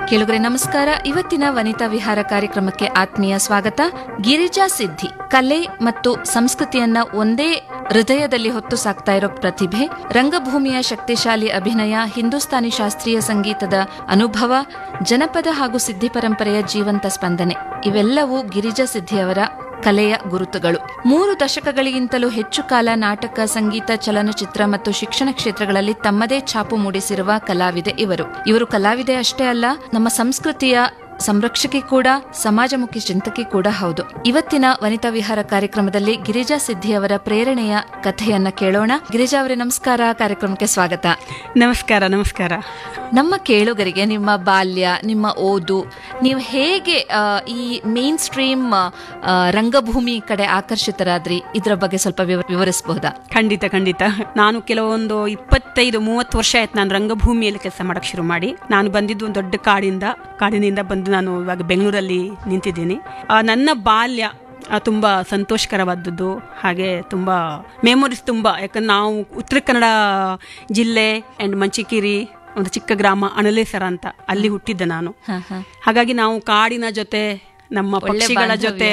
ಕೇಳುಗರೆ ನಮಸ್ಕಾರ ಇವತ್ತಿನ ವನಿತಾ ವಿಹಾರ ಕಾರ್ಯಕ್ರಮಕ್ಕೆ ಆತ್ಮೀಯ ಸ್ವಾಗತ ಗಿರಿಜಾ ಸಿದ್ಧಿ ಕಲೆ ಮತ್ತು ಸಂಸ್ಕೃತಿಯನ್ನ ಒಂದೇ ಹೃದಯದಲ್ಲಿ ಹೊತ್ತು ಸಾಕ್ತಾ ಇರೋ ಪ್ರತಿಭೆ ರಂಗಭೂಮಿಯ ಶಕ್ತಿಶಾಲಿ ಅಭಿನಯ ಹಿಂದೂಸ್ತಾನಿ ಶಾಸ್ತ್ರೀಯ ಸಂಗೀತದ ಅನುಭವ ಜನಪದ ಹಾಗೂ ಸಿದ್ಧಿ ಪರಂಪರೆಯ ಜೀವಂತ ಸ್ಪಂದನೆ ಇವೆಲ್ಲವೂ ಗಿರಿಜಾ ಸಿದ್ಧಿಯವರ ಕಲೆಯ ಗುರುತುಗಳು ಮೂರು ದಶಕಗಳಿಗಿಂತಲೂ ಹೆಚ್ಚು ಕಾಲ ನಾಟಕ ಸಂಗೀತ ಚಲನಚಿತ್ರ ಮತ್ತು ಶಿಕ್ಷಣ ಕ್ಷೇತ್ರಗಳಲ್ಲಿ ತಮ್ಮದೇ ಛಾಪು ಮೂಡಿಸಿರುವ ಕಲಾವಿದೆ ಇವರು ಇವರು ಕಲಾವಿದೆ ಅಷ್ಟೇ ಅಲ್ಲ ನಮ್ಮ ಸಂಸ್ಕೃತಿಯ ಸಂರಕ್ಷಕಿ ಕೂಡ ಸಮಾಜಮುಖಿ ಚಿಂತಕಿ ಕೂಡ ಹೌದು ಇವತ್ತಿನ ವನಿತಾ ವಿಹಾರ ಕಾರ್ಯಕ್ರಮದಲ್ಲಿ ಗಿರಿಜಾ ಸಿದ್ಧಿಯವರ ಪ್ರೇರಣೆಯ ಕಥೆಯನ್ನ ಕೇಳೋಣ ಗಿರಿಜಾ ಅವರೇ ನಮಸ್ಕಾರ ಕಾರ್ಯಕ್ರಮಕ್ಕೆ ಸ್ವಾಗತ ನಮಸ್ಕಾರ ನಮಸ್ಕಾರ ನಮ್ಮ ಕೇಳುಗರಿಗೆ ನಿಮ್ಮ ಬಾಲ್ಯ ನಿಮ್ಮ ಓದು ನೀವು ಹೇಗೆ ಆ, ಈ ಮೇನ್ ಸ್ಟ್ರೀಮ್ ಆ, ರಂಗಭೂಮಿ ಕಡೆ ಆಕರ್ಷಿತರಾದ್ರಿ ಇದರ ಬಗ್ಗೆ ಸ್ವಲ್ಪ ವಿವ- ವಿವರಿಸಬಹುದಾ ಖಂಡಿತ ಖಂಡಿತ ನಾನು ಕೆಲವೊಂದು ಇಪ್ಪತ್ತೈದು ಮೂವತ್ತು ವರ್ಷ ಆಯ್ತು ನಾನು ರಂಗಭೂಮಿಯಲ್ಲಿ ಕೆಲಸ ಮಾಡಕ್ ಶುರು ಮಾಡಿ ನಾನು ಬಂದಿದ್ದು ಒಂದು ದೊಡ್ಡ ಕಾಡಿಂದ ಕಾಡಿನಿಂದ ಬಂದು ನಾನು ಇವಾಗ ಬೆಂಗಳೂರಲ್ಲಿ ನಿಂತಿದ್ದೀನಿ ಆ, ನನ್ನ ಬಾಲ್ಯ ಆ, ತುಂಬಾ ಸಂತೋಷಕರವಾದದ್ದು ಹಾಗೆ ತುಂಬಾ ಮೆಮೊರೀಸ್ ತುಂಬಾ ಯಾಕಂದ್ರೆ ನಾವು ಉತ್ತರ ಕನ್ನಡ ಜಿಲ್ಲೆ ಅಂಡ್ ಮಂಚಿಕೇರಿ ಒಂದು ಚಿಕ್ಕ ಗ್ರಾಮ ಅಣಲೇಸರ ಅಂತ ಅಲ್ಲಿ ಹುಟ್ಟಿದ್ದೆ ನಾನು ಹ, ಹ. ಹಾಗಾಗಿ ನಾವು ಕಾಡಿನ ಜೊತೆ ನಮ್ಮ ಒಳ್ಳೆ ಪಕ್ಷಿಗಳ ಜೊತೆ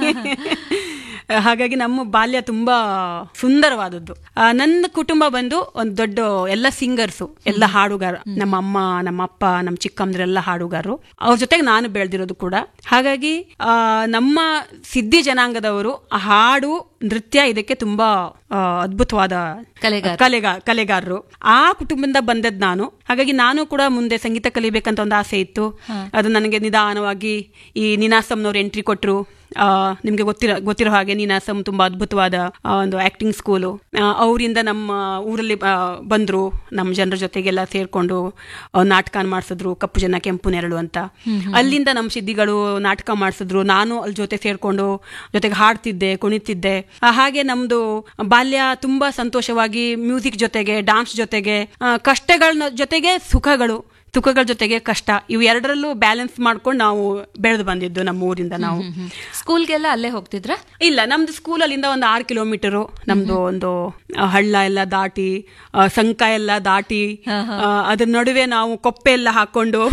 ಹಾಗಾಗಿ ನಮ್ಮ ಬಾಲ್ಯ ತುಂಬಾ ಸುಂದರವಾದದ್ದು ಆ, ನನ್ನ ಕುಟುಂಬ ಬಂದು ಒಂದು ದೊಡ್ಡ ಎಲ್ಲ ಸಿಂಗರ್ಸು ಎಲ್ಲ ಹಾಡುಗಾರ ನಮ್ಮ ಅಮ್ಮ ನಮ್ಮ ಅಪ್ಪ ನಮ್ಮ ಚಿಕ್ಕಮ್ಮದ್ರೆಲ್ಲ ಹಾಡುಗಾರರು ಅವ್ರ ಜೊತೆಗೆ ನಾನು ಬೆಳೆದಿರೋದು ಕೂಡ ಹಾಗಾಗಿ ಆ, ನಮ್ಮ ಸಿದ್ಧಿ ಜನಾಂಗದವರು ಆ ಹಾಡು ನೃತ್ಯ ಇದಕ್ಕೆ ತುಂಬಾ ಆ, ಅದ್ಭುತವಾದ ಕಲೆಗಾರ. ಕಲೆಗಾ ಕಲೆಗಾರರು ಆ ಕುಟುಂಬದಿಂದ ಬಂದದ್ ನಾನು ಹಾಗಾಗಿ ನಾನು ಕೂಡ ಮುಂದೆ ಸಂಗೀತ ಕಲಿಬೇಕಂತ ಒಂದು ಆಸೆ ಇತ್ತು ಅದು ನನಗೆ ನಿಧಾನವಾಗಿ ಈ ನಿನಾಸಂನವ್ರು ಎಂಟ್ರಿ ಕೊಟ್ಟರು ನಿಮ್ಗೆ ಗೊತ್ತಿರೋ ಗೊತ್ತಿರೋ ಹಾಗೆ ನೀನಾಸಂ ತುಂಬಾ ಅದ್ಭುತವಾದ ಆ, ಒಂದು ಆಕ್ಟಿಂಗ್ ಸ್ಕೂಲು ಅವರಿಂದ ನಮ್ಮ ಊರಲ್ಲಿ ಆ, ಬಂದ್ರು ನಮ್ಮ ಜನರ ಜೊತೆಗೆಲ್ಲ ಸೇರ್ಕೊಂಡು ಆ, ನಾಟಕ ಮಾಡಿಸಿದ್ರು ಕಪ್ಪು ಜನ ಕೆಂಪು ನೆರಳು ಅಂತ ಅಲ್ಲಿಂದ ನಮ್ಮ ಸಿದ್ಧಿಗಳು ನಾಟಕ ಮಾಡಿಸಿದ್ರು ನಾನು ಅಲ್ಲಿ ಜೊತೆ ಸೇರ್ಕೊಂಡು ಜೊತೆಗೆ ಹಾಡ್ತಿದ್ದೆ ಕುಣಿತಿದ್ದೆ ಆ, ಹಾಗೆ ನಮ್ದು ಬಾಲ್ಯ ತುಂಬಾ ಸಂತೋಷವಾಗಿ ಮ್ಯೂಸಿಕ್ ಜೊತೆಗೆ ಡಾನ್ಸ್ ಜೊತೆಗೆ ಆ, ಕಷ್ಟಗಳ ಜೊತೆಗೆ ಸುಖಗಳು ಸುಖಗಳ ಜೊತೆಗೆ ಕಷ್ಟ ಇವು ಎರಡರಲ್ಲೂ ಬ್ಯಾಲೆನ್ಸ್ ಮಾಡ್ಕೊಂಡು ನಾವು ಬೆಳೆದು ಬಂದಿದ್ದು ನಮ್ಮ ಊರಿಂದ ನಾವು ಸ್ಕೂಲ್ಗೆಲ್ಲ ಅಲ್ಲೇ ಹೋಗ್ತಿದ್ರ ಇಲ್ಲ ನಮ್ದು ಸ್ಕೂಲ್ ಅಲ್ಲಿಂದ ಒಂದು ಆರು ಕಿಲೋಮೀಟರು ನಮ್ದು ಒಂದು ಆ, ಹಳ್ಳ ಎಲ್ಲ ದಾಟಿ ಆ, ಸಂಕ ಎಲ್ಲ ದಾಟಿ ಆ, ಅದ್ರ ನಡುವೆ ನಾವು ಕೊಪ್ಪೆ ಎಲ್ಲ ಹಾಕೊಂಡು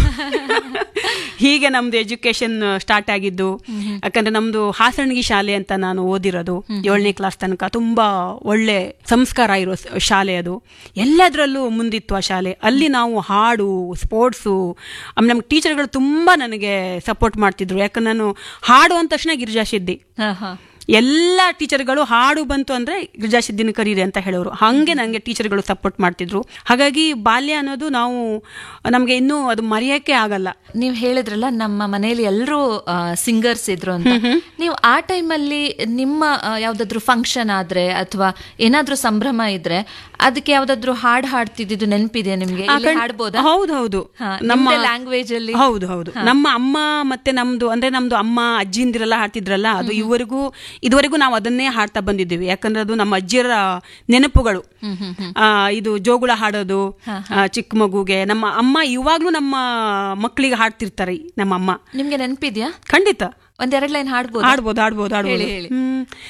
ಹೀಗೆ ನಮ್ದು ಎಜುಕೇಶನ್ ಸ್ಟಾರ್ಟ್ ಆಗಿದ್ದು ಯಾಕಂದ್ರೆ ನಮ್ದು ಹಾಸಣಗಿ ಶಾಲೆ ಅಂತ ನಾನು ಓದಿರೋದು ಏಳನೇ ಕ್ಲಾಸ್ ತನಕ ತುಂಬಾ ಒಳ್ಳೆ ಸಂಸ್ಕಾರ ಇರೋ ಸ- ಶಾಲೆ ಅದು ಎಲ್ಲದರಲ್ಲೂ ಮುಂದಿತ್ತು ಆ ಶಾಲೆ ಅಲ್ಲಿ ನಾವು ಹಾಡು ಸ್ಪೋರ್ಟ್ಸು ಆಮೇಲೆ ನಮ್ಮ ಟೀಚರ್ಗಳು ತುಂಬಾ ನನಗೆ ಸಪೋರ್ಟ್ ಮಾಡ್ತಿದ್ರು ಯಾಕಂದ್ರೆ ನಾನು ಹಾಡು ಅಂದ ತಕ್ಷಣ ಗಿರಿಜಾ ಸಿದ್ದಿ ಹ, ಹ. ಎಲ್ಲ ಟೀಚರ್ಗಳು ಹಾಡು ಬಂತು ಅಂದ್ರೆ ಗಿರಿಜಾ ಸಿದ್ದಿನ ಕರೀರಿ ಅಂತ ಹೇಳೋರು ಹಂಗೆ ನನಗೆ ಟೀಚರ್ಗಳು ಸಪೋರ್ಟ್ ಮಾಡ್ತಿದ್ರು ಹಾಗಾಗಿ ಬಾಲ್ಯ ಅನ್ನೋದು ನಾವು ನಮಗೆ ಇನ್ನೂ ಅದು ಮರೆಯಕ್ಕೆ ಆಗಲ್ಲ ನೀವ್ ಹೇಳಿದ್ರಲ್ಲ ನಮ್ಮ ಮನೆಯಲ್ಲಿ ಎಲ್ಲರೂ ಸಿಂಗರ್ಸ್ ಇದ್ರು ಅಂತ ನೀವು ಆ ಟೈಮಲ್ಲಿ ನಿಮ್ಮ ಆ, ಯಾವ್ದಾದ್ರು ಫಂಕ್ಷನ್ ಆದ್ರೆ ಅಥವಾ ಏನಾದ್ರೂ ಸಂಭ್ರಮ ಇದ್ರೆ ಅದಕ್ಕೆ ಯಾವ್ದಾದ್ರು ಹಾಡ್ ಹಾಡ್ತಿದ್ದು ನೆನಪಿದೆ ನಿಮ್ಗೆ ಇಲ್ಲಿ ಹಾಡ್ಬೋದಾ ಹೌದು ಹೌದು ಹಾ, ನಮ್ಮ ನಿಮ್ದೇ language ಅಲ್ಲಿ? ಹೌದು ಹೌದು ನಮ್ಮ ಅಮ್ಮ ಮತ್ತೆ ನಮ್ದು ಅಂದ್ರೆ ನಮ್ದು ಅಮ್ಮ ಅಜ್ಜಿಂದಿರೆಲ್ಲ ಹಾಡ್ತಿದ್ರಲ್ಲ ಅದು ಇವರೆಗೂ ಇದುವರೆಗೂ ನಾವು ಅದನ್ನೇ ಹಾಡ್ತಾ ಬಂದಿದ್ದೀವಿ ಯಾಕಂದ್ರೆ ಅದು ನಮ್ಮ ಅಜ್ಜಿಯರ ನೆನಪುಗಳು ಆ, ಇದು ಜೋಗುಳ ಹಾಡೋದು ಆ, ಚಿಕ್ಕ ಮಗುಗೆ ನಮ್ಮ ಅಮ್ಮ ಇವಾಗ್ಲೂ ನಮ್ಮ ಮಕ್ಕಳಿಗೆ ಹಾಡ್ತಿರ್ತಾರೆ ನಮ್ಮ ಅಮ್ಮ ನಿಮ್ಗೆ ನೆನಪಿದ್ಯಾ ಖಂಡಿತ ಒಂದೆರಡ್ ಲೈನ್ ಹಾಡ್ಬೋದು ಆಡ್ಬೋದು ಆಡ್ಬೋದು ಆಡ್ಬೋದು ಹೇಳಿ, ಹೇಳಿ. ಹ್ಮ್